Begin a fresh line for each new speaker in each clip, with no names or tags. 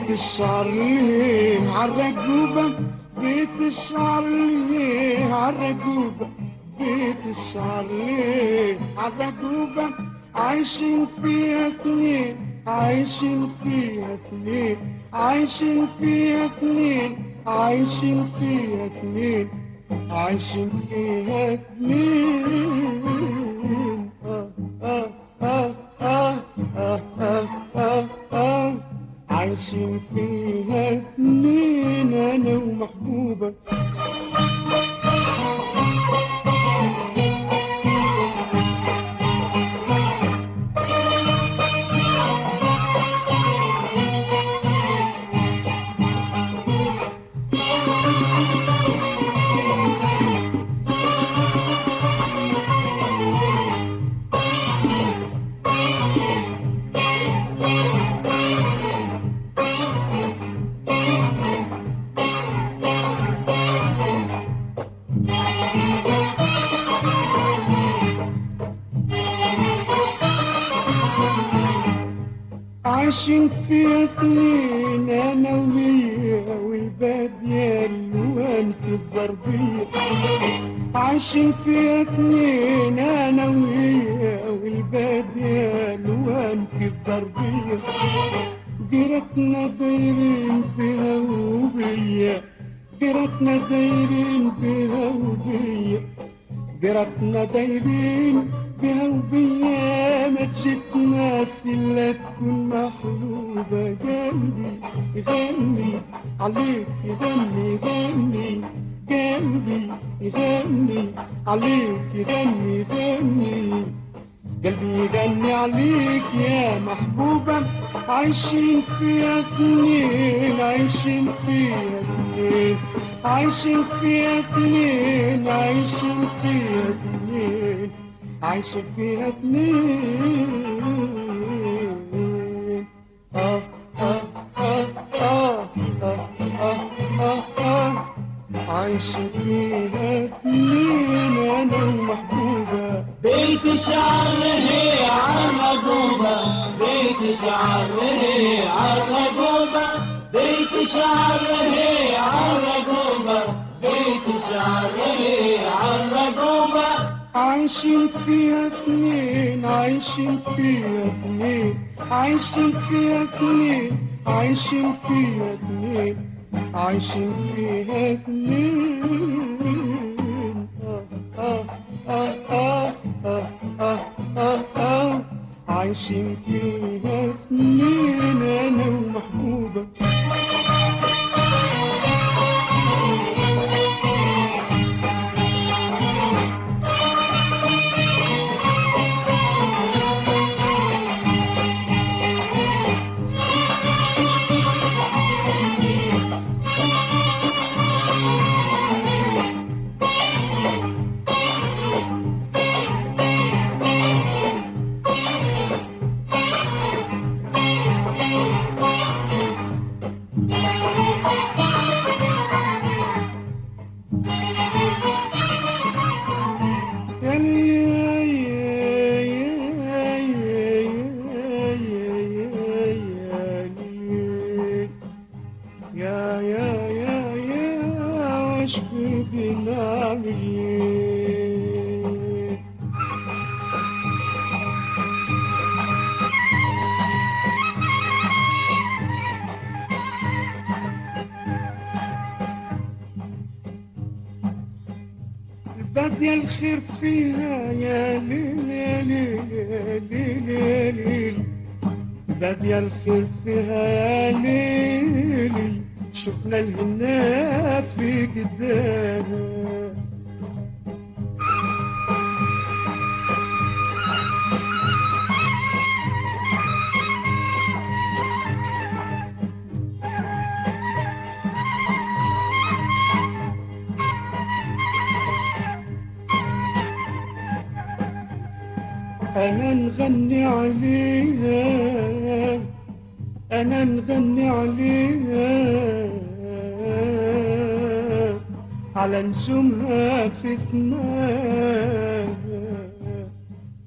بيت الشعر ليه عالرجوبة بيت الشعر ليه عالرجوبة بيت الشعر ليه عالرجوبة عايشين فيها اتنين عايشين فيها اتنين عايشين فيها اتنين عايشين فيها اتنين عايشين فيها اتنين آه آه آه آه آه آه آه آه عايشين فيها اتنين انا ومحبوبة عايشين فيها اتنين انا وهي والبادية الوان في الضربية عايشين فيها اتنين انا وهي والبادية الوان في الضربية جيرتنا دايرين بها وبيا جيرتنا دايرين بها وبيا جيرتنا دايرين بها وبيا ما تجيت ناس الا تكون محلوبة قلبي يغني عليك يغني يغني قلبي يغني عليك يغني يغني قلبي يغني عليك يا محبوبة عايشين فيها اتنين عايشين فيها اتنين عايشين فيها اتنين عايشين فيها اتنين عايشين فيها اتنين آه آه آه آه آه آه آه آه عايشين فيها اتنين أنا ومحبوبة
بيت الشعر هي عالرقوبة بيت الشعر هي عالرقوبة بيت الشعر هي عالرقوبة بيت الشعر هي عالرقوبة
عايشين فيها اتنين عايشين فيها اتنين عايشين فيها اتنين عايشين فيها اتنين عايشين فيها اتنين آه آه آه آه آه آه آه عايشين فيها اتنين أنا ومحبوبة يا يا يا يا وش بدنا نعمل إيه؟ البادية الخير فيها يا ليل يا ليل يا ليل يا ليل بادية الخير فيها يا ليلي شفنا الهنا في قدامها أنا نغني عليها أنا نغني عليها على نجومها في سماها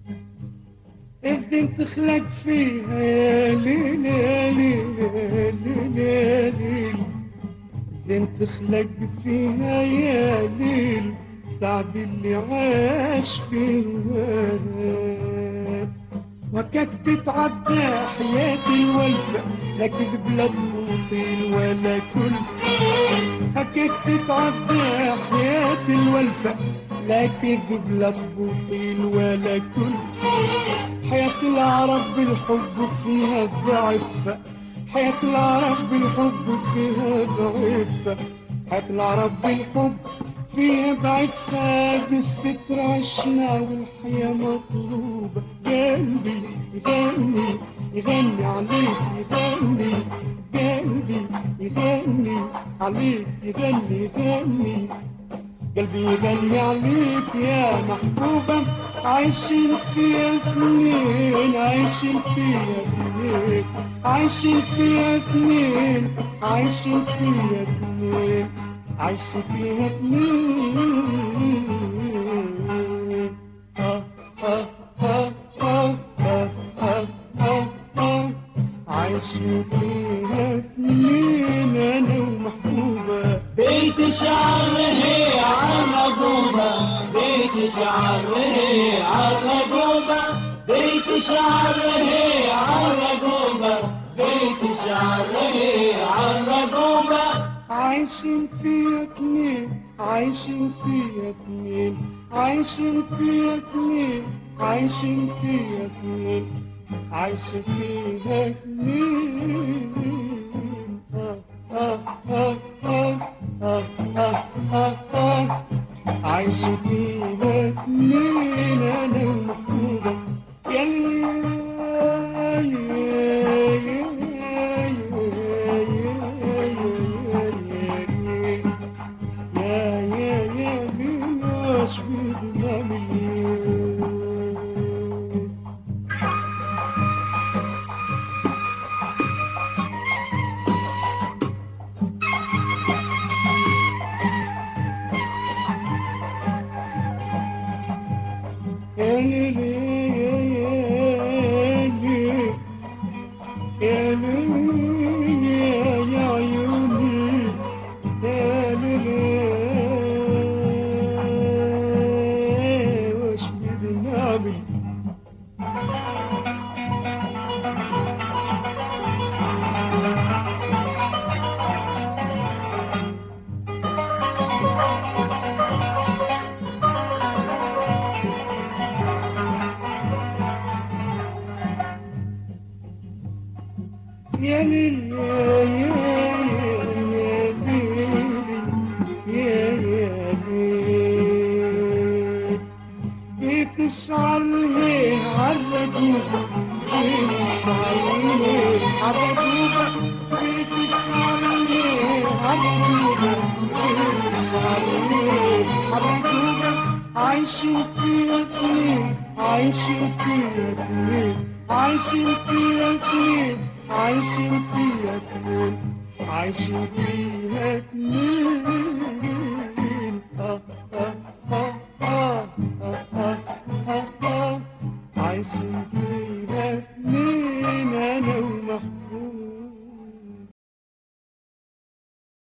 الدين تخلق فيها يا ليل يا ليل يا ليل يا ليل زين تخلق فيها يا ليل صعب اللي عاش فيها وكك تتعدى حياة الوفا لا كذب لا تبوطيل ولا كل هكاك تتعدى حياة الولفة لا كذب لا تبوطيل ولا كل حياة العرب بالحب فيها ضعفة حياة العرب بالحب فيها ضعفة حياة العرب بالحب فيها ضعفة بالستر عشنا والحياة مطلوبة قلبي يغني يغني عليك يغني قلبي يغني عليك يغني يغني قلبي يغني عليك يا محبوبة عايشين فيها اثنين عايشين فيها اثنين عايشين فيها اثنين عايشين فيها اثنين عايشين فيها اثنين آه آه آه آه آه آه آه آه عايشين فيها اثنين انا ومحبوبة
بيت شعر هي عالرقوبة بيت شعر هي عالرقوبة بيت شعر هي عالرقوبة بيت شعر هي عالرقوبة
عايشين فيها اتنين عايشين فيها اتنين عايشين فيها اتنين عايشين فيها اتنين عايشين فيها اتنين آه آه آه آه آه آه آه آه عايشين فيها اتنين انا ومحبوبة يا يا يا بلاش بدنا مليون يا ليل يا يا ليل يا ليل يا يا عيوني يا ليل وش بدنا نعمل يا ليل يا يا يا ليل يا يا ليل بيت الشعر هي عالرقوبة بيت الشعر هي عالرقوبة بيت الشعر هي عالرقوبة بيت الشعر هي عالرقوبة عايشين فيها اتنين عايشين فيها اتنين عايشين فيها اتنين عايشين فيها اتنين عايشين فيها اتنين آه آه آه آه آه آه آه عايشين فيها